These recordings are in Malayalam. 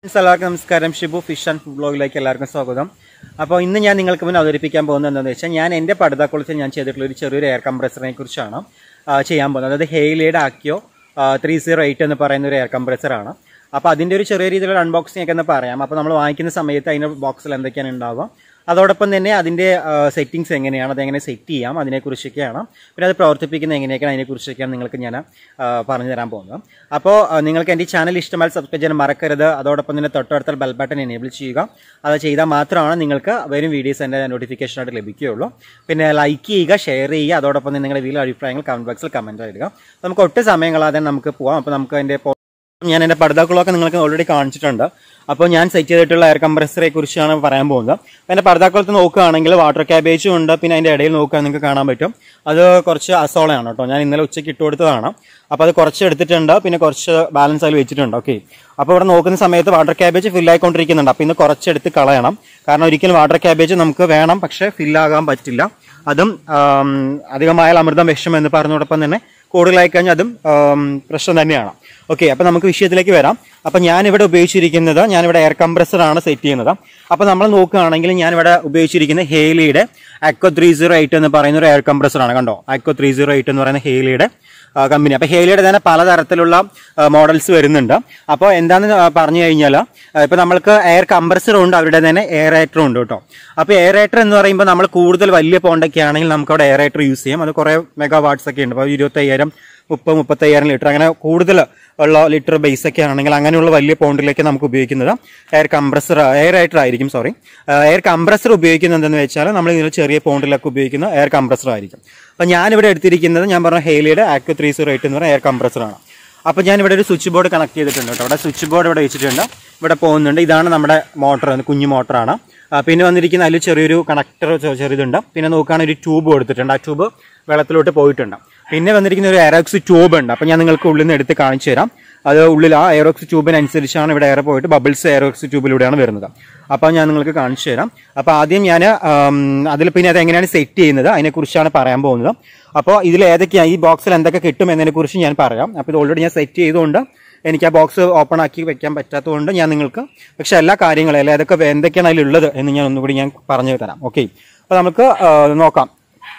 എല്ലാവർക്കും നമസ്കാരം ഷിബു ഫിഷ് ആൻഡ് ഫുഡ് ബ്ലോഗിലേക്ക് എല്ലാവർക്കും സ്വാഗതം അപ്പോൾ ഇന്ന് ഞാൻ നിങ്ങൾക്ക് മുന്നിൽ അവതരിപ്പിക്കാൻ പോകുന്നത് എന്താണെന്ന് വെച്ചാൽ ഞാൻ എൻ്റെ പടുതാക്കുളത്തിൽ ഞാൻ ചെയ്തിട്ടുള്ള ഒരു ചെറിയൊരു എയർ കംപ്രസറിനെ കുറിച്ചാണ് ആ, ചെയ്യാൻ പോകുന്നത് അതായത് ഹെയിലിയുടെ ആക്കിയോ ത്രീ സീറോ എയ്റ്റ് എന്ന് പറയുന്ന ഒരു എയർ കംപ്രസറാണ് അപ്പോൾ അതിൻ്റെ ഒരു ചെറിയ രീതിയിലുള്ള അൺബോക്സിംഗ് ഒക്കെ എന്ന് പറയാം അപ്പോൾ നമ്മൾ വാങ്ങിക്കുന്ന സമയത്ത് അതിൻ്റെ ബോക്സിൽ എന്തൊക്കെയാണ് ഉണ്ടാവുക അതോടൊപ്പം തന്നെ അതിൻ്റെ സെറ്റിങ്സ് എങ്ങനെയാണ് അതെങ്ങനെ സെറ്റ് ചെയ്യാം അതിനെക്കുറിച്ചൊക്കെയാണ് പിന്നെ അത് പ്രവർത്തിപ്പിക്കുന്നത് എങ്ങനെയൊക്കെയാണ് അതിനെക്കുറിച്ചൊക്കെയാണ് നിങ്ങൾക്ക് ഞാൻ ആ, പറഞ്ഞു തരാൻ പോകുന്നത് അപ്പോൾ ആ, നിങ്ങൾക്ക് എൻ്റെ ഈ ചാനൽ ഇഷ്ടമായി സബ്സ്ക്രൈബ് ചെയ്യാൻ മറക്കരുത് അതോടൊപ്പം തന്നെ തൊട്ടടുത്ത ബെൽ ബട്ടൺ എനേബിൾ ചെയ്യുക അത് ചെയ്താൽ മാത്രമാണ് നിങ്ങൾക്ക് വരും വീഡിയോസ് എൻ്റെ നോട്ടിഫിക്കേഷനായിട്ട് ലഭിക്കുകയുള്ളൂ പിന്നെ ലൈക്ക് ചെയ്യുക ഷെയർ ചെയ്യുക അതോടൊപ്പം തന്നെ നിങ്ങളുടെ വീട്ടിലെ അഭിപ്രായങ്ങൾ കമൻറ്റ് ബോക്സിൽ കമൻറ്റ് ഇടുക നമുക്ക് ഒട്ടും സമയം കളാതെ നമുക്ക് പോവാം അപ്പോൾ നമുക്ക് അതിൻ്റെ ഞാൻ എൻ്റെ പർദ്ദാക്കുളമൊക്കെ നിങ്ങൾക്ക് ഓൾറെഡി കാണിച്ചിട്ടുണ്ട് അപ്പോൾ ഞാൻ സെറ്റ് ചെയ്തിട്ടുള്ള എയർ കംപ്രസറെ കുറിച്ചാണ് പറയാൻ പോകുന്നത് അപ്പോൾ എൻ്റെ പർദ്ദാക്കുളത്ത് നോക്കുകയാണെങ്കിൽ വാട്ടർ ക്യാബേജും ഉണ്ട് പിന്നെ അതിൻ്റെ ഇടയിൽ നോക്കുക നിങ്ങൾക്ക് കാണാൻ പറ്റും അത് കുറച്ച് അസോളയാണ് കേട്ടോ ഞാൻ ഇന്നലെ ഉച്ചയ്ക്ക് ഇട്ട് കൊടുത്തതാണ് അപ്പോൾ അത് കുറച്ച് എടുത്തിട്ടുണ്ട് പിന്നെ കുറച്ച് ബാലൻസ് അതിൽ വെച്ചിട്ടുണ്ട് ഓക്കെ അപ്പോൾ ഇവിടെ നോക്കുന്ന സമയത്ത് വാട്ടർ ക്യാബേജ് ഫില്ലായിക്കൊണ്ടിരിക്കുന്നുണ്ട് അപ്പോൾ ഇന്ന് കുറച്ചെടുത്ത് കളയണം കാരണം ഒരിക്കലും വാട്ടർ ക്യാബേജ് നമുക്ക് വേണം പക്ഷേ ഫില്ലാകാൻ പറ്റില്ല അതും ആം, അധികമായാൽ അമൃതം വിഷം എന്ന് പറഞ്ഞതോടൊപ്പം തന്നെ കൂടുതലായി കഴിഞ്ഞാൽ അതും ആം, പ്രശ്നം തന്നെയാണ് ഓക്കെ അപ്പോൾ നമുക്ക് വിഷയത്തിലേക്ക് വരാം അപ്പോൾ ഞാനിവിടെ ഉപയോഗിച്ചിരിക്കുന്നത് ഞാനിവിടെ എയർ കംപ്രസറാണ് സെറ്റ് ചെയ്യുന്നത് അപ്പോൾ നമ്മൾ നോക്കുകയാണെങ്കിൽ ഞാനിവിടെ ഉപയോഗിച്ചിരിക്കുന്നത് ഹേലിയുടെ അക്വ ത്രീ സീറോ എയ്റ്റ് എന്ന് പറയുന്ന ഒരു എയർ കംപ്രസറാണ് കണ്ടോ അക്വ ത്രീ സീറോ എയ്റ്റ് എന്ന് പറയുന്ന ഹേലിയുടെ കമ്പനി അപ്പോൾ ഹേലിയുടെ തന്നെ പലതരത്തിലുള്ള മോഡൽസ് വരുന്നുണ്ട് അപ്പോൾ എന്താണെന്ന് പറഞ്ഞു കഴിഞ്ഞാൽ ഇപ്പോൾ നമ്മൾക്ക് എയർ കംപ്രസറും ഉണ്ട് അവരുടെ തന്നെ എയറേറ്ററും ഉണ്ട് കേട്ടോ അപ്പോൾ എയറേറ്റർ എന്ന് പറയുമ്പോൾ നമ്മൾ കൂടുതൽ വലിയ പോണ്ടൊക്കെ ആണെങ്കിൽ നമുക്ക് അവിടെ എയറേറ്റർ യൂസ് ചെയ്യാം അത് കുറേ മെഗാ വാട്ട്സ് ഒക്കെ ഉണ്ട് അപ്പോൾ ഇരുപത്തയ്യായിരം മുപ്പത് മുപ്പത്തയ്യായിരം ലിറ്റർ അങ്ങനെ കൂടുതൽ ഉള്ള ലിറ്റർ ബേസ് ഒക്കെ ആണെങ്കിൽ അങ്ങനെയുള്ള വലിയ പോണ്ടിലേക്ക് നമുക്ക് ഉപയോഗിക്കുന്നത് എയർ കംപ്രസർ എയറേറ്റർ ആയിരിക്കും സോറി എയർ കംപ്രസർ ഉപയോഗിക്കുന്നത് എന്തെന്ന് വെച്ചാൽ നമ്മൾ ഇതിൽ ചെറിയ പോണ്ടിലൊക്കെ ഉപയോഗിക്കുന്ന എയർ കംപ്രസർ ആയിരിക്കും അപ്പോൾ ഞാനിവിടെ എടുത്തിരിക്കുന്നത് ഞാൻ പറഞ്ഞ ഹെയിലിയുടെ ആക്വ ത്രീ സീറോ എയ്റ്റ് എന്ന് പറയുന്ന എയർ കംപ്രസറാണ് അപ്പോൾ ഞാൻ ഇവിടെ ഒരു സ്വിച്ച് ബോർഡ് കണക്ട് ചെയ്തിട്ടുണ്ട് കേട്ടോ ഇവിടെ സ്വിച്ച് ബോർഡ് ഇവിടെ വെച്ചിട്ടുണ്ട് ഇവിടെ പോകുന്നുണ്ട് ഇതാണ് നമ്മുടെ മോട്ടർ കുഞ്ഞു മോട്ടറാണ് പിന്നെ വന്നിരിക്കുന്ന അതിൽ ചെറിയൊരു കണക്ടർ ചെറിയതുണ്ട് പിന്നെ നോക്കുകയാണെങ്കിൽ ഒരു ട്യൂബ് കൊടുത്തിട്ടുണ്ട് ആ ട്യൂബ് വെള്ളത്തിലോട്ട് പോയിട്ടുണ്ട് പിന്നെ വന്നിരിക്കുന്ന ഒരു എയറോക്സ് ട്യൂബ് ഉണ്ട് അപ്പോൾ ഞാൻ നിങ്ങൾക്ക് ഉള്ളിൽ നിന്ന് എടുത്ത് കാണിച്ചു തരാം അത് ഉള്ളിൽ ആ എയറോക്സ് ട്യൂബിനനുസരിച്ചാണ് ഇവിടെ എയർ പോയിട്ട് ബബിൾസ് എയറോക്സ് ട്യൂബിലൂടെയാണ് വരുന്നത് അപ്പോൾ ഞാൻ നിങ്ങൾക്ക് കാണിച്ചു തരാം അപ്പോൾ ആദ്യം ഞാൻ അതിൽ പിന്നെ അത് എങ്ങനെയാണ് സെറ്റ് ചെയ്യുന്നത് അതിനെക്കുറിച്ചാണ് പറയാൻ പോകുന്നത് അപ്പോൾ ഇതിൽ ഏതൊക്കെയാണ് ഈ ബോക്സിൽ എന്തൊക്കെ കിട്ടും എന്നതിനെക്കുറിച്ച് ഞാൻ പറയാം അപ്പോൾ ഇത് ഓൾറെഡി ഞാൻ സെറ്റ് ചെയ്തുകൊണ്ട് എനിക്ക് ആ ബോക്സ് ഓപ്പൺ ആക്കി വെക്കാൻ പറ്റാത്തതുകൊണ്ട് ഞാൻ നിങ്ങൾക്ക് പക്ഷെ എല്ലാ കാര്യങ്ങളും അല്ലെ ഏതൊക്കെ എന്തൊക്കെയാണ് അതിലുള്ളത് എന്ന് ഞാൻ ഒന്നുകൂടി ഞാൻ പറഞ്ഞു തരാം ഓക്കെ അപ്പോൾ നമുക്ക് ആ, നോക്കാം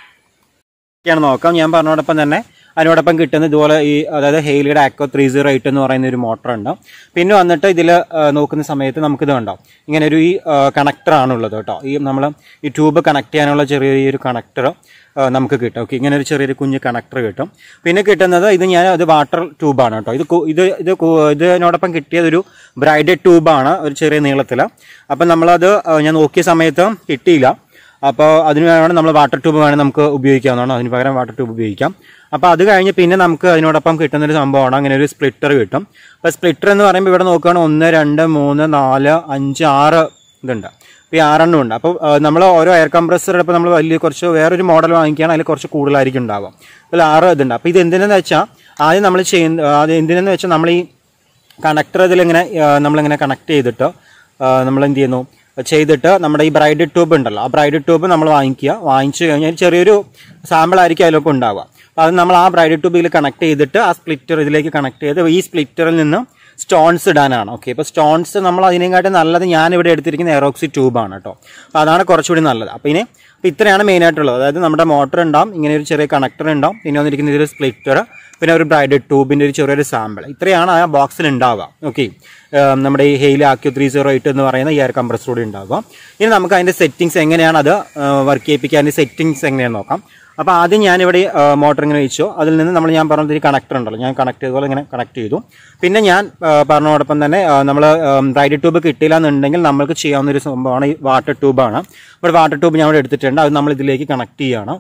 ഒക്കെയാണ് നോക്കാം ഞാൻ പറഞ്ഞോടൊപ്പം തന്നെ അതിനോടൊപ്പം കിട്ടുന്ന ഇതുപോലെ ഈ അതായത് ഹെയിലിയുടെ ആക്കോ ത്രീ സീറോ എയ്റ്റ് എന്ന് പറയുന്ന ഒരു മോട്ടർ ഉണ്ട് പിന്നെ വന്നിട്ട് ഇതിൽ നോക്കുന്ന സമയത്ത് നമുക്കിത് ഉണ്ടാവും ഇങ്ങനെ ഒരു ഈ കണക്ടർ ആണുള്ളത് കേട്ടോ ഈ നമ്മൾ ഈ ട്യൂബ് കണക്ട് ചെയ്യാനുള്ള ചെറിയ ഈ ഒരു കണക്ടർ നമുക്ക് കിട്ടും ഓക്കെ ഇങ്ങനെ ഒരു ചെറിയൊരു കുഞ്ഞ് കണക്ടർ കിട്ടും പിന്നെ കിട്ടുന്നത് ഇത് ഞാൻ ഇത് വാട്ടർ ട്യൂബാണ് കേട്ടോ ഇത് കു- ഇത് ഇത് കു- ഇതിനോടൊപ്പം കിട്ടിയത് ഒരു ബ്രൈഡഡ് ട്യൂബാണ് ഒരു ചെറിയ നീളത്തിൽ അപ്പം നമ്മളത് ആ, ഞാൻ നോക്കിയ സമയത്ത് കിട്ടിയില്ല അപ്പോൾ അതിന് വേണം നമ്മൾ വാട്ടർ ട്യൂബ് വേണം നമുക്ക് ഉപയോഗിക്കാവുന്നതാണ് അതിന് പകരം വാട്ടർ ട്യൂബ് ഉപയോഗിക്കാം അപ്പോൾ അത് കഴിഞ്ഞ് പിന്നെ നമുക്ക് അതിനോടൊപ്പം കിട്ടുന്ന ഒരു സംഭവമാണ് അങ്ങനെ ഒരു സ്പ്ലിറ്റർ കിട്ടും അപ്പോൾ സ്പ്ലിറ്റർ എന്ന് പറയുമ്പോൾ ഇവിടെ നോക്കുകയാണെങ്കിൽ ഒന്ന് രണ്ട് മൂന്ന് നാല് അഞ്ച് ആറ് ഇതുണ്ട് അപ്പോൾ ഈ ആറെണ്ണം ഉണ്ട് അപ്പോൾ നമ്മൾ ഓരോ എയർ കംപ്രസർ ഇപ്പോൾ നമ്മൾ വലിയ കുറച്ച് വേറൊരു മോഡൽ വാങ്ങിക്കുകയാണ് അതിൽ കുറച്ച് കൂടുതലായിരിക്കും ഉണ്ടാവുക അതിൽ ആറ് ഇതുണ്ട് അപ്പോൾ ഇത് എന്തിനെന്ന് വെച്ചാൽ ആദ്യം നമ്മൾ ചെയ്യുന്ന അത് എന്തിനെന്ന് വെച്ചാൽ നമ്മൾ ഈ കണക്ടർ ഇതിലിങ്ങനെ ആ, നമ്മളിങ്ങനെ കണക്ട് ചെയ്തിട്ട് നമ്മൾ എന്ത് ചെയ്യുന്നു ചെയ്തിട്ട് നമ്മുടെ ഈ ബ്രൈഡ് ട്യൂബ് ഉണ്ടല്ലോ ആ ബ്രൈഡ് ട്യൂബ് നമ്മൾ വാങ്ങിക്കുക വാങ്ങിച്ചു കഴിഞ്ഞാൽ ചെറിയൊരു സാമ്പിൾ ആയിരിക്കും അതിലൊക്കെ ഉണ്ടാവുക അപ്പോൾ അത് നമ്മൾ ആ ബ്രൈഡ് ട്യൂബിൽ കണക്ട് ചെയ്തിട്ട് ആ സ്പ്ലിറ്റർ ഇതിലേക്ക് കണക്ട് ചെയ്ത് ഈ സ്പ്ലിറ്ററിൽ നിന്ന് സ്റ്റോൺസ് ഇടാനാണ് ഓക്കെ ഇപ്പോൾ സ്റ്റോൺസ് നമ്മൾ അതിനെക്കാട്ടും നല്ലത് ഞാൻ ഇവിടെ എടുത്തിരിക്കുന്ന എറോക്സി ട്യൂബാണ് കേട്ടോ അപ്പോൾ അതാണ് കുറച്ചുകൂടി നല്ലത് അപ്പോൾ ഇനി അപ്പോൾ ഇത്രയാണ് മെയിൻ ആയിട്ടുള്ളത് അതായത് നമ്മുടെ മോട്ടർ ഉണ്ടാവും ഇങ്ങനെ ഒരു ചെറിയ കണക്ടർ ഉണ്ടാവും പിന്നെ വന്നിരിക്കുന്ന ഇതിൽ സ്പ്ലിറ്റർ പിന്നെ ഒരു ബ്രൈഡഡ് ട്യൂബിൻ്റെ ഒരു ചെറിയൊരു സാമ്പിൾ ഇത്രയാണ് ആ ബോക്സിൽ ഉണ്ടാവുക ഓക്കെ നമ്മുടെ ഈ Hailea aqua three zero eight എന്ന് പറയുന്ന ഈ എയർ കംപ്രസറോട് ഉണ്ടാവുക ഇനി നമുക്ക് അതിൻ്റെ സെറ്റിങ്സ് എങ്ങനെയാണ് അത് വർക്ക് ചെയ്യിപ്പിക്കുക അതിൻ്റെ സെറ്റിങ്സ് എങ്ങനെയാണെന്ന് നോക്കാം അപ്പോൾ ആദ്യം ഞാനിവിടെ മോട്ടർ ഇങ്ങനെ വെച്ചു അതിൽ നിന്ന് നമ്മൾ ഞാൻ പറഞ്ഞത് ഈ കണക്ടർ ഉണ്ടല്ലോ ഞാൻ കണക്ട് ചെയ്തപോലെ ഇങ്ങനെ കണക്ട് ചെയ്തു പിന്നെ ഞാൻ ആ, പറഞ്ഞതോടൊപ്പം തന്നെ നമ്മൾ ബ്രൈഡ് ട്യൂബ് കിട്ടിയില്ല എന്നുണ്ടെങ്കിൽ നമ്മൾക്ക് ചെയ്യാവുന്ന ഒരു സംഭവമാണ് ഈ വാട്ടർ ട്യൂബാണ് ഇവിടെ വാട്ടർ ട്യൂബ് ഞാൻ ഇവിടെ എടുത്തിട്ടുണ്ട് അത് നമ്മൾ ഇതിലേക്ക് കണക്ട് ചെയ്യുകയാണ്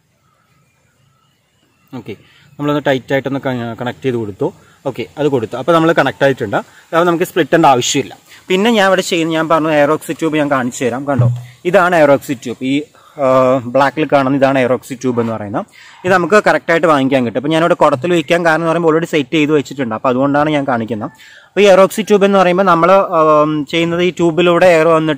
ഓക്കെ നമ്മളൊന്ന് ടൈറ്റ് ആയിട്ടൊന്ന് കണക്ട് ചെയ്ത് കൊടുത്തു ഓക്കെ അത് കൊടുത്തു അപ്പോൾ നമ്മൾ കണക്ട് ആയിട്ടുണ്ട് അപ്പോൾ നമുക്ക് സ്പ്ലിറ്റേണ്ട ആവശ്യമില്ല പിന്നെ ഞാൻ ഇവിടെ ചെയ്യുന്ന ഞാൻ പറഞ്ഞു എയറോക്സി ട്യൂബ് ഞാൻ കാണിച്ചു തരാം കണ്ടോ ഇതാണ് എയറോക്സി ട്യൂബ് ഈ ബ്ലാക്കിൽ കാണുന്ന ഇതാണ് എയറോക്സി ട്യൂബ് എന്ന് പറയുന്നത് ഇത് നമുക്ക് കറക്റ്റായിട്ട് വാങ്ങിക്കാൻ കിട്ടും അപ്പോൾ ഞാനിവിടെ കുടത്തിൽ വയ്ക്കാൻ കാരണം എന്ന് പറയുമ്പോൾ ഓൾറെഡി സെറ്റ് ചെയ്ത് വെച്ചിട്ടുണ്ട് അപ്പോൾ അതുകൊണ്ടാണ് ഞാൻ കാണിക്കുന്നത് അപ്പോൾ ഈ എയറോക്സി ട്യൂബ് എന്ന് പറയുമ്പോൾ നമ്മൾ ചെയ്യുന്നത് ഈ ട്യൂബിലൂടെ എയർ വന്നിട്ട്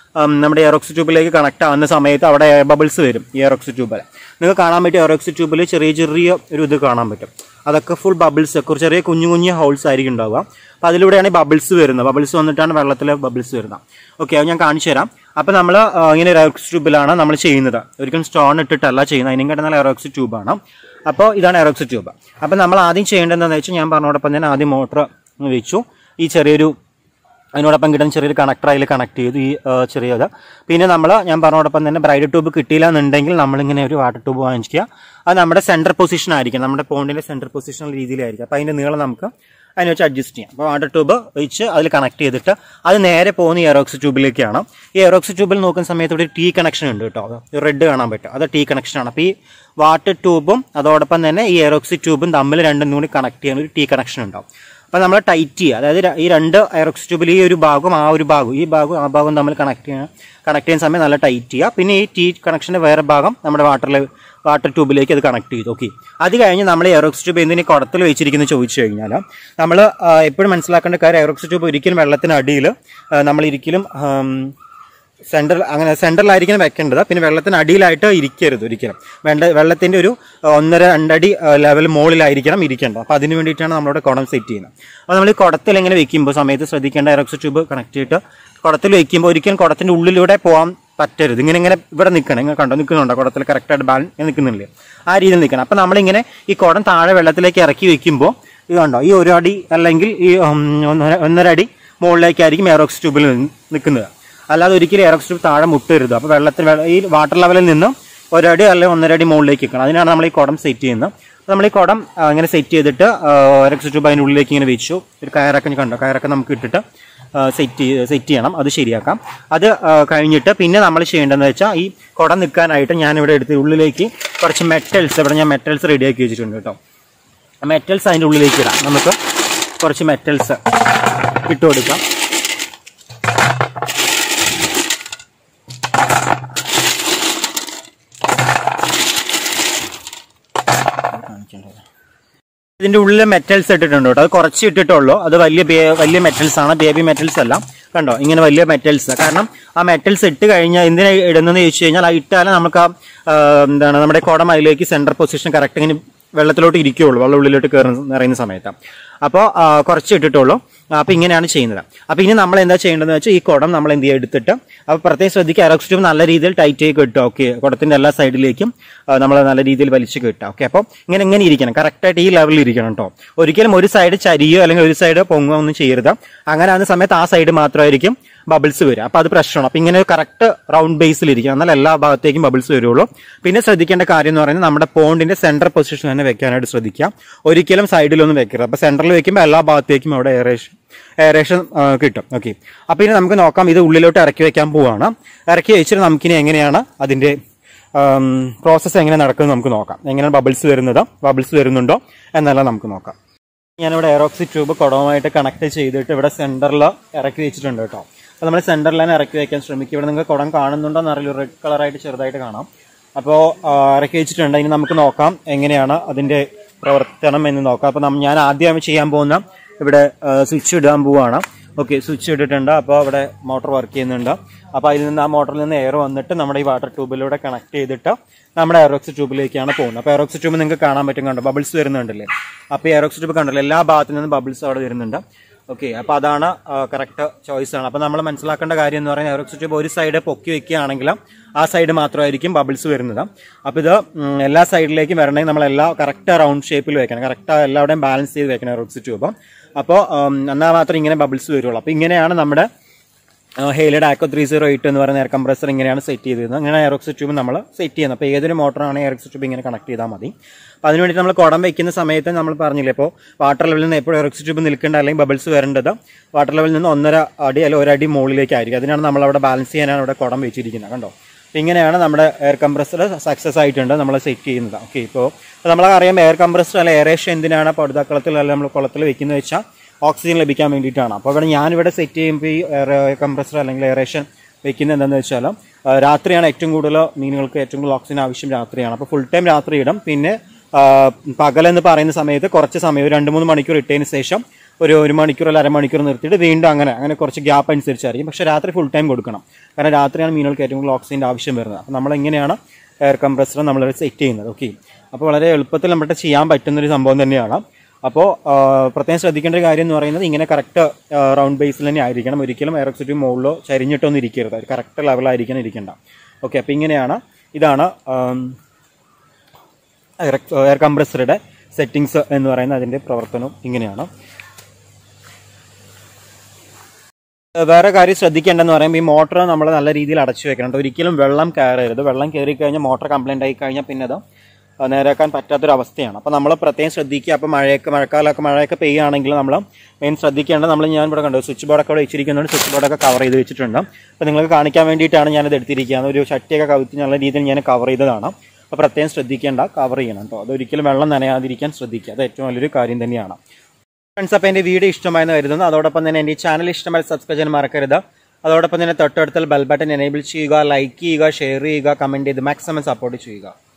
ഉം, നമ്മുടെ എയറോക്സ് ട്യൂബിലേക്ക് കണക്ട് ആവുന്ന സമയത്ത് അവിടെ എയർ ബബിൾസ് വരും ഈ എയറോക്സ് ട്യൂബിൽ നിങ്ങൾക്ക് കാണാൻ പറ്റും എയറോക്സ് ട്യൂബിൽ ചെറിയ ചെറിയ ഒരു ഇത് കാണാൻ പറ്റും അതൊക്കെ ഫുൾ ബബിൾസ് ഒക്കെ ചെറിയ കുഞ്ഞു കുഞ്ഞു ഹോൾസ് ആയിരിക്കും ഉണ്ടാവുക അപ്പോൾ അതിലൂടെയാണ് ബബിൾസ് വരുന്നത് ബബിൾസ് വന്നിട്ടാണ് വെള്ളത്തിലെ ബബിൾസ് വരുന്നത് ഓക്കെ അത് ഞാൻ കാണിച്ചു തരാം അപ്പോൾ നമ്മൾ ഇങ്ങനെ ഒരു എയറോക്സ് ട്യൂബിലാണ് നമ്മൾ ചെയ്യുന്നത് ഒരിക്കലും സ്റ്റോൺ ഇട്ടിട്ടല്ല ചെയ്യുന്നത് അതിനും കിട്ടുന്ന എയറോക്സ് ട്യൂബാണ് അപ്പോൾ ഇതാണ് എയറോക്സ് ട്യൂബ് അപ്പോൾ നമ്മൾ ആദ്യം ചെയ്യേണ്ടതെന്ന് വെച്ചാൽ ഞാൻ പറഞ്ഞോടൊപ്പം തന്നെ ആദ്യം മോട്ടർ വെച്ചു ഈ ചെറിയൊരു അതിനോടൊപ്പം കിട്ടുന്ന ചെറിയൊരു കണക്ടർ അതിൽ കണക്ട് ചെയ്തു ഈ ആ, ചെറിയത് പിന്നെ നമ്മൾ ഞാൻ പറഞ്ഞോടൊപ്പം തന്നെ ബ്രൈഡ് ട്യൂബ് കിട്ടിയില്ല എന്നുണ്ടെങ്കിൽ നമ്മളിങ്ങനെ ഒരു വാട്ടർ ട്യൂബ് വാങ്ങിക്കുക അത് നമ്മുടെ സെൻറ്റർ പൊസിഷൻ ആയിരിക്കും നമ്മുടെ പോണ്ടിൻ്റെ സെൻറ്റർ പൊസിഷൻ രീതിയിലായിരിക്കും അപ്പോൾ അതിൻ്റെ നീളം നമുക്ക് അതിനെ വെച്ച് അഡ്ജസ്റ്റ് ചെയ്യാം അപ്പോൾ വാട്ടർ ട്യൂബ് വെച്ച് അതിൽ കണക്ട് ചെയ്തിട്ട് അത് നേരെ പോകുന്ന ഈ എറോക്സ് ട്യൂബിലേക്കാണ് ഈ എറോക്സ് ട്യൂബിൽ നോക്കുന്ന സമയത്ത് ഇവിടെ ടി കണക്ഷൻ ഉണ്ട് കേട്ടോ റെഡ് കാണാൻ പറ്റും അത് ടി കണക്ഷനാണ് അപ്പോൾ ഈ വാട്ടർ ട്യൂബും അതോടൊപ്പം തന്നെ ഈ എറോക്സി ട്യൂബും തമ്മിൽ രണ്ടും കൂടി കണക്ട് ചെയ്യാൻ ഒരു ടി കണക്ഷൻ ഉണ്ടാവും അപ്പോൾ നമ്മൾ ടൈറ്റ് ചെയ്യുക അതായത് ര- ഈ രണ്ട് എറോക്സ് ട്യൂബിൽ ഈ ഒരു ഭാഗം ആ ഒരു ഭാഗം ഈ ഭാഗം ആ ഭാഗം തമ്മിൽ കണക്ട് ചെയ്യാൻ കണക്ട് ചെയ്യുന്ന സമയം നല്ല ടൈറ്റ് ചെയ്യുക പിന്നെ ഈ ടി കണക്ഷൻ്റെ വേറെ ഭാഗം നമ്മുടെ വാട്ടറിൽ വാട്ടർ ട്യൂബിലേക്ക് അത് കണക്ട് ചെയ്തു ഓക്കെ അത് കഴിഞ്ഞ് നമ്മൾ എയറോക്സ് ട്യൂബ് എന്തിനു കുടത്തിൽ വെച്ചിരിക്കുന്നത് ചോദിച്ചു കഴിഞ്ഞാൽ നമ്മൾ എപ്പോഴും മനസ്സിലാക്കേണ്ട കാര്യം എയറോക്സ് ട്യൂബ് ഒരിക്കലും വെള്ളത്തിനടിയിൽ നമ്മൾ ഒരിക്കലും ആം, സെൻട്രൽ അങ്ങനെ സെൻട്രലായിരിക്കണം വെക്കേണ്ടത് പിന്നെ വെള്ളത്തിന് അടിയിലായിട്ട് ഇരിക്കരുത് ഒരിക്കലും വേണ്ട വെള്ളത്തിൻ്റെ ഒരു അഹ്, ഒന്നര രണ്ടടി ലെവൽ മുകളിലായിരിക്കണം ഇരിക്കേണ്ടത് അപ്പോൾ അതിന് വേണ്ടിയിട്ടാണ് നമ്മളിവിടെ കുടം സെറ്റ് ചെയ്യുന്നത് അപ്പോൾ നമ്മൾ ഈ കുടത്തിൽ ഇങ്ങനെ വെക്കുമ്പോൾ സമയത്ത് ശ്രദ്ധിക്കേണ്ട എറക്സ് ട്യൂബ് കണക്ട് ചെയ്തിട്ട് കുടത്തിൽ വെക്കുമ്പോൾ ഒരിക്കലും കുടത്തിൻ്റെ ഉള്ളിലൂടെ പോകാൻ പറ്റരുത് ഇങ്ങനെ ഇങ്ങനെ ഇവിടെ നിൽക്കണം ഇങ്ങനെ കണ്ടോ നിൽക്കുന്നുണ്ടോ കുടത്തിൽ കറക്റ്റായിട്ട് ബാലൻസ് നിൽക്കുന്നില്ലേ ആ രീതിയിൽ നിൽക്കണം അപ്പോൾ നമ്മളിങ്ങനെ ഈ കുടം താഴെ വെള്ളത്തിലേക്ക് ഇറക്കി വെക്കുമ്പോൾ ഇത് കണ്ടോ ഈ ഒരു അടി അല്ലെങ്കിൽ ഈ ഉം, ഒന്നര ഒന്നര അടി മുകളിലേക്കായിരിക്കും എയറോക്സ് ട്യൂബിൽ നിൽക്കുന്നത് അല്ലാതെ ഒരിക്കലും എയറോക്സ് ട്യൂബ് താഴെ മുട്ടരുത് അപ്പോൾ വെള്ളത്തിൽ വെള്ള- ഈ വാട്ടർ ലെവലിൽ നിന്ന് ഒരടി അല്ലെങ്കിൽ ഒന്നര അടി മുകളിലേക്ക് വെക്കണം അതിനാണ് നമ്മൾ ഈ കുടം സെറ്റ് ചെയ്യുന്നത് അപ്പോൾ നമ്മൾ ഈ കുടം ആ, ഇങ്ങനെ സെറ്റ് ചെയ്തിട്ട് എയറോക്സ് ട്യൂബ് അതിൻ്റെ ഉള്ളിലേക്ക് ഇങ്ങനെ വെച്ചു ഒരു കയറൊക്കെ കണ്ടോ കയറൊക്കെ നമുക്ക് ഇട്ടിട്ട് സെറ്റ് സെറ്റ് ചെയ്യണം അത് ശരിയാക്കാം അത് ആ, കഴിഞ്ഞിട്ട് പിന്നെ നമ്മൾ ചെയ്യേണ്ടതെന്ന് വെച്ചാൽ ഈ കുടം നിൽക്കാനായിട്ട് ഞാനിവിടെ എടുത്ത് ഉള്ളിലേക്ക് കുറച്ച് മെറ്റൽസ് ഇവിടെ ഞാൻ മെറ്റൽസ് റെഡിയാക്കി വെച്ചിട്ടുണ്ട് കേട്ടോ മെറ്റൽസ് അതിൻ്റെ ഉള്ളിലേക്ക് ഇടാം നമുക്ക് കുറച്ച് മെറ്റൽസ് ഇട്ട് കൊടുക്കാം ഇതിന്റെ ഉള്ളിൽ മെറ്റൽസ് ഇട്ടിട്ടുണ്ട് കേട്ടോ അത് കുറച്ച് ഇട്ടിട്ടുള്ളൂ അത് വലിയ ബേ- വലിയ മെറ്റൽസ് ആണ് ബേബി മെറ്റൽസ് അല്ല കണ്ടോ ഇങ്ങനെ വലിയ മെറ്റൽസ് കാരണം ആ മെറ്റൽസ് ഇട്ട് കഴിഞ്ഞാൽ എന്തിനാ ഇടുന്നതെന്ന് ചോദിച്ചു കഴിഞ്ഞാൽ ആ ഇട്ടാലും നമുക്ക് ആ ആ, എന്താണ് നമ്മുടെ കുടം അതിലേക്ക് സെൻട്രൽ പൊസിഷൻ കറക്റ്റ് ഇങ്ങനെ വെള്ളത്തിലോട്ട് ഇരിക്കുകയുള്ളൂ വെള്ളം ഉള്ളിലോട്ട് കയറുന്ന നിറയുന്ന സമയത്ത് അപ്പോൾ കുറച്ച് ഇട്ടിട്ടുള്ളൂ അപ്പോൾ ഇങ്ങനെയാണ് ചെയ്യുന്നത് അപ്പോൾ ഇനി നമ്മൾ എന്താ ചെയ്യേണ്ടതെന്ന് വെച്ചാൽ ഈ കുടം നമ്മൾ എന്ത് ചെയ്യുക എടുത്തിട്ട് അപ്പോൾ പ്രത്യേകം ശ്രദ്ധിക്കുക എറോക്സ് ട്യൂബ് നല്ല രീതിയിൽ ടൈറ്റ് ആയി കിട്ടുക ഓക്കെ കുടത്തിൻ്റെ എല്ലാ സൈഡിലേക്കും നമ്മൾ നല്ല രീതിയിൽ വലിച്ച് കിട്ടുക ഓക്കെ അപ്പോൾ ഇങ്ങനെ ഇങ്ങനെ ഇരിക്കണം കറക്റ്റായിട്ട് ഈ ലെവലിൽ ഇരിക്കണം കേട്ടോ ഒരിക്കലും ഒരു സൈഡ് ചരിയോ അല്ലെങ്കിൽ ഒരു സൈഡ് പൊങ്ങുകയോ ഒന്നും ചെയ്യരുത് അങ്ങനെ ആകുന്ന സമയത്ത് ആ സൈഡ് മാത്രമായിരിക്കും ബബിൾസ് വരിക അപ്പോൾ അത് പ്രശ്നമാണ് അപ്പോൾ ഇങ്ങനെ കറക്റ്റ് റൗണ്ട് ബേസിൽ ഇരിക്കണം എന്നാൽ എല്ലാ ഭാഗത്തേക്കും ബബിൾസ് വരുള്ളൂ പിന്നെ ശ്രദ്ധിക്കേണ്ട കാര്യം എന്ന് പറയുന്നത് നമ്മുടെ പോണ്ടിന്റെ സെൻട്രൽ പൊസിഷൻ തന്നെ വെക്കാനായിട്ട് ശ്രദ്ധിക്കാം ഒരിക്കലും സൈഡിലൊന്നും വെക്കരുത് അപ്പോൾ സെൻട്രൽ വെക്കുമ്പോൾ എല്ലാ ഭാഗത്തേക്കും അവിടെ എയറേഷൻ എയറേഷൻ കിട്ടും ഓക്കെ അപ്പോൾ ഇനി നമുക്ക് നോക്കാം ഇത് ഉള്ളിലോട്ട് ഇറക്കി വെക്കാൻ പോവുകയാണ് ഇറക്കി വെച്ചിട്ട് നമുക്കിനി എങ്ങനെയാണ് അതിൻ്റെ പ്രോസസ്സ് എങ്ങനെ നടക്കുന്നത് നമുക്ക് നോക്കാം എങ്ങനെയാണ് ബബിൾസ് വരുന്നത് ബബിൾസ് വരുന്നുണ്ടോ എന്നെല്ലാം നമുക്ക് നോക്കാം ഞാനിവിടെ എയറോക്സി ട്യൂബ് കുടവുമായിട്ട് കണക്ട് ചെയ്തിട്ട് ഇവിടെ സെന്ററിൽ ഇറക്കി വെച്ചിട്ടുണ്ട് കേട്ടോ അപ്പോൾ നമ്മൾ സെന്ററിൽ തന്നെ ഇറക്കി വെക്കാൻ ശ്രമിക്കും ഇവിടെ നിങ്ങൾക്ക് കുടം കാണുന്നുണ്ടോ എന്നറിയില്ല റെഡ് കളറായിട്ട് ചെറുതായിട്ട് കാണാം അപ്പോൾ ഇറക്കി വെച്ചിട്ടുണ്ട് ഇനി നമുക്ക് നോക്കാം എങ്ങനെയാണ് അതിൻ്റെ പ്രവർത്തനം എന്ന് നോക്കാം അപ്പോൾ ഞാൻ ആദ്യം ചെയ്യാൻ പോകുന്ന ഇവിടെ സ്വിച്ച് ഇടാൻ പോവുകയാണ് ഓക്കെ സ്വിച്ച് ഇട്ടിട്ടുണ്ട് അപ്പോൾ അവിടെ മോട്ടോർ വർക്ക് ചെയ്യുന്നുണ്ട് അപ്പോൾ അതിൽ നിന്ന് ആ മോട്ടറിൽ നിന്ന് എയർ വന്നിട്ട് നമ്മുടെ ഈ വാട്ടർ ട്യൂബിലൂടെ കണക്ട് ചെയ്തിട്ട് നമ്മുടെ എയറോക്സ് ട്യൂബിലേക്കാണ് പോകുന്നത് അപ്പോൾ എയറോക്സ് ട്യൂബ് നിങ്ങൾക്ക് കാണാൻ പറ്റും കണ്ടോ ബബിൾസ് വരുന്നുണ്ടല്ലേ അപ്പോൾ എയറോക്സ് ട്യൂബ് കണ്ടല്ലോ എല്ലാ ഭാഗത്തു നിന്നും ബബിൾസ് അവിടെ വരുന്നുണ്ട് ഓക്കെ അപ്പോൾ അതാണ് കറക്റ്റ് ചോയ്സ് ആണ് അപ്പോൾ നമ്മൾ മനസ്സിലാക്കേണ്ട കാര്യം എന്ന് പറയുന്നത് എയറോക്സ് ട്യൂബ് ഒരു സൈഡ് പൊക്കി വെക്കുകയാണെങ്കിൽ ആ സൈഡ് മാത്രമായിരിക്കും ബബിൾസ് വരുന്നത് അപ്പോൾ ഇത് ഉം, എല്ലാ സൈഡിലേക്കും വരണമെങ്കിൽ നമ്മൾ എല്ലാ കറക്റ്റ് റൗണ്ട് ഷേപ്പിൽ വെക്കണം കറക്റ്റ് എല്ലാവിടെയും ബാലൻസ് ചെയ്ത് വെക്കണം എയറോക്സ് ട്യൂബ് അപ്പോൾ എന്നാൽ മാത്രം ഇങ്ങനെ ബബിൾസ് വരുള്ളൂ അപ്പോൾ ഇങ്ങനെയാണ് നമ്മുടെ ഹെയിലഡ് ആക്കോ ത്രീ സീറോ എയ്റ്റ് എന്ന് പറയുന്ന എയർ കംപ്രസർ ഇങ്ങനെയാണ് സെറ്റ് ചെയ്തിരുന്നത് അങ്ങനെ എയറോക്സ് ട്യൂബ് നമ്മൾ സെറ്റ് ചെയ്യുന്നത് അപ്പോൾ ഏതൊരു മോട്ടറാണ് എയറോക്സ് ട്യൂബ് ഇങ്ങനെ കണക്ട് ചെയ്താൽ മതി അപ്പോൾ അതിന് വേണ്ടി നമ്മൾ കുടം വെക്കുന്ന സമയത്ത് നമ്മൾ പറഞ്ഞില്ലേ ഇപ്പോൾ വാട്ടർ ലെവലിൽ നിന്ന് എപ്പോഴും എയറോക്സ് ട്യൂബ് നിൽക്കേണ്ട അല്ലെങ്കിൽ ബബിൾസ് വരേണ്ടത് വാട്ടർ ലെവലിൽ നിന്ന് ഒന്നര അടി അല്ലെങ്കിൽ ഒരടി മുകളിലേക്കായിരിക്കും അതിനാണ് നമ്മൾ അവിടെ ബാലൻസ് ചെയ്യാനാണ് ഇവിടെ കുടം വെച്ചിരിക്കുന്നത് കണ്ടോ അപ്പോൾ ഇങ്ങനെയാണ് നമ്മുടെ എയർ കംപ്രസർ സക്സസ് ആയിട്ടുണ്ട് നമ്മൾ സെറ്റ് ചെയ്യുന്നത് ഓക്കെ ഇപ്പോൾ നമ്മളറിയാം എയർ കംപ്രസർ അല്ല എയറേഷൻ എന്തിനാണ് പടുതാക്കളത്തിൽ അല്ലെങ്കിൽ നമ്മൾ കുളത്തിൽ വെക്കുന്നത് വെച്ചാൽ ഓക്സിജൻ ലഭിക്കാൻ വേണ്ടിയിട്ടാണ് അപ്പോൾ ഇവിടെ ഞാനിവിടെ സെറ്റ് ചെയ്യുമ്പോൾ ഈ എയർ കംപ്രസർ അല്ലെങ്കിൽ എയറേഷൻ വെക്കുന്നത് എന്താണെന്ന് വെച്ചാൽ ആ, രാത്രിയാണ് ഏറ്റവും കൂടുതൽ മീനുകൾക്ക് ഏറ്റവും കൂടുതൽ ഓക്സിജൻ ആവശ്യം രാത്രിയാണ് അപ്പോൾ ഫുൾ ടൈം രാത്രി ഇടും പിന്നെ ആ, പകലെന്ന് പറയുന്ന സമയത്ത് കുറച്ച് സമയം ഒരു രണ്ട് മൂന്ന് മണിക്കൂർ ഇട്ടതിന് ശേഷം ഒരു ഒരു മണിക്കൂർ അല്ല അരമണിക്കൂർ നിർത്തിയിട്ട് വീണ്ടും അങ്ങനെ അങ്ങനെ കുറച്ച് ഗ്യാപ്പ് അനുസരിച്ചായിരിക്കും പക്ഷേ രാത്രി ഫുൾ ടൈം കൊടുക്കണം കാരണം രാത്രിയാണ് മീനുകൾക്ക് ഏറ്റവും കൂടുതൽ ഓക്സിജൻ്റെ ആവശ്യം വരുന്നത് അപ്പോൾ നമ്മൾ എങ്ങനെയാണ് എയർ കംപ്രസർ നമ്മൾ സെറ്റ് ചെയ്യുന്നത് ഓക്കെ അപ്പോൾ വളരെ എളുപ്പത്തിൽ നമ്മുടെ ചെയ്യാൻ പറ്റുന്നൊരു സംഭവം തന്നെയാണ് അപ്പോൾ പ്രത്യേകം ശ്രദ്ധിക്കേണ്ട ഒരു കാര്യം എന്ന് പറയുന്നത് ഇങ്ങനെ കറക്റ്റ് റൗണ്ട് ബേസിൽ തന്നെ ആയിരിക്കണം ഒരിക്കലും എയർ ഓക്സിജൻ മുകളിലോ ചരിഞ്ഞിട്ടൊന്നും ഇരിക്കരുത് ഒരു കറക്റ്റ് ലെവലായിരിക്കണം ഇരിക്കേണ്ട ഓക്കെ അപ്പോൾ ഇങ്ങനെയാണ് ഇതാണ് ആം, എയർ എയർ കംപ്രസറുടെ സെറ്റിങ്സ് എന്ന് പറയുന്ന അതിൻ്റെ പ്രവർത്തനം ഇങ്ങനെയാണ് വേറെ കാര്യം ശ്രദ്ധിക്കേണ്ടതെന്ന് പറയുമ്പോൾ ഈ മോട്ടർ നമ്മൾ നല്ല രീതിയിൽ അടച്ചു വെക്കണം കേട്ടോ. ഒരിക്കലും വെള്ളം കയറരുത് വെള്ളം കയറി കഴിഞ്ഞാൽ മോട്ടർ കംപ്ലൈൻ്റ് ആയി കഴിഞ്ഞാൽ പിന്നെ അത് നേരാക്കാൻ പറ്റാത്തൊരു അവസ്ഥയാണ് അപ്പോൾ നമ്മൾ പ്രത്യേകം ശ്രദ്ധിക്കുക അപ്പോൾ മഴയൊക്കെ മഴക്കാലമൊക്കെ മഴയൊക്കെ പെയ്യുകയാണെങ്കിൽ നമ്മൾ മെയിൻ ശ്രദ്ധിക്കേണ്ടത് നമ്മൾ ഞാൻ ഇവിടെ കണ്ടു സ്വിച്ച് ബോർഡൊക്കെ ഇവിടെ വെച്ചിരിക്കുന്നതുകൊണ്ട് സ്വിച്ച് ബോർഡൊക്കെ കവർ ചെയ്ത് വെച്ചിട്ടുണ്ട് അപ്പോൾ നിങ്ങൾക്ക് കാണിക്കാൻ വേണ്ടിയിട്ടാണ് ഞാനത് എടുത്തിരിക്കുന്നത് ഒരു ഷട്ടിയൊക്കെ കവിച്ച് നല്ല രീതിയിൽ ഞാൻ കവർ ചെയ്തതാണ് അപ്പോൾ പ്രത്യേകം ശ്രദ്ധിക്കേണ്ട കവർ ചെയ്യണം കേട്ടോ അതൊരിക്കലും വെള്ളം നനയാതിരിക്കാൻ ശ്രദ്ധിക്കുക അത് ഏറ്റവും വലിയൊരു കാര്യം തന്നെയാണ് ഫ്രണ്ട്സ് അപ്പോൾ എൻ്റെ വീഡിയോ ഇഷ്ടമായെന്ന് കരുതുന്നു അതോടൊപ്പം തന്നെ എൻ്റെ ഈ ചാനൽ ഇഷ്ടമായി സബ്സ്ക്രൈബ് ചെയ്യാൻ മറക്കരുത് അതോടൊപ്പം തന്നെ തൊട്ടടുത്തുള്ള ബെൽ ബട്ടൺ എനേബിൾ ചെയ്യുക ലൈക്ക് ചെയ്യുക ഷെയർ ചെയ്യുക കമൻറ്റ് ചെയ്ത് മാക്സിമം സപ്പോർട്ട് ചെയ്യുക